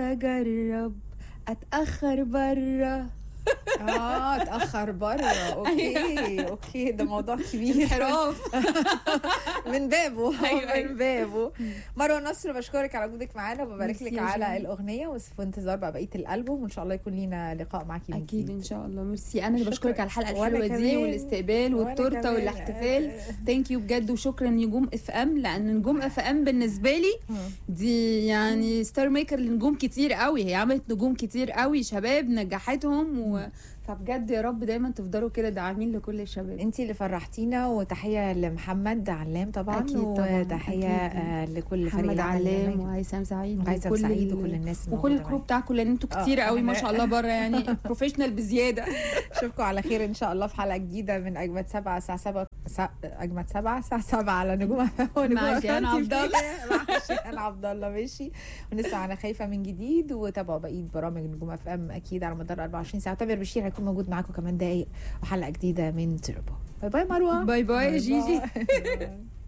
اجرب اتاخر بره اه اتاخر بره اوكي اوكي ده موضوع كبير انحراف من بابه أيوة، أيوة. من بابه مروه نصر بشكرك على وجودك معانا وببارك ميرسي لك يا على جميل. الاغنيه وفي انتظار بقى بقيه الالبوم وان شاء الله يكون لينا لقاء معاكي من اكيد جديد. ان شاء الله ميرسي انا اللي شكراً. بشكرك على الحلقه وأنا الحلوه دي كمان. والاستقبال وأنا والتورته كمان. والاحتفال ثانك يو بجد وشكرا نجوم اف ام لان نجوم اف ام بالنسبه لي مم. دي يعني ستار ميكر لنجوم كتير قوي هي عملت نجوم كتير قوي شباب نجحتهم و... فبجد يا رب دايما تفضلوا كده داعمين لكل الشباب انتي اللي فرحتينا وتحيه لمحمد علام طبعا أكيد طبعاً، وتحيه أكيد. آه لكل فريق محمد العمل علام هناك. وهيثم سعيد وهيثم وكل سعيد ال- وكل الناس وكل الموجودة الكروب بتاعكم لان انتوا آه، كتير قوي ما إحنا- شاء الله بره يعني بروفيشنال بزياده اشوفكم على خير ان شاء الله في حلقه جديده من اجمد سبعه الساعه 7 اجمد سبعه الساعه 7 على نجوم ونجوم مع جيهان أفلام عبد TV. الله. مع جيهان عبد الله ماشي ونسمع انا خايفه من جديد وتابعوا بقيه برامج نجوم اف ام اكيد على مدار 24 ساعه تامر بشير هيكون موجود معاكم كمان دقايق وحلقه جديده من تربو باي باي مروه باي باي يا جيجي باي.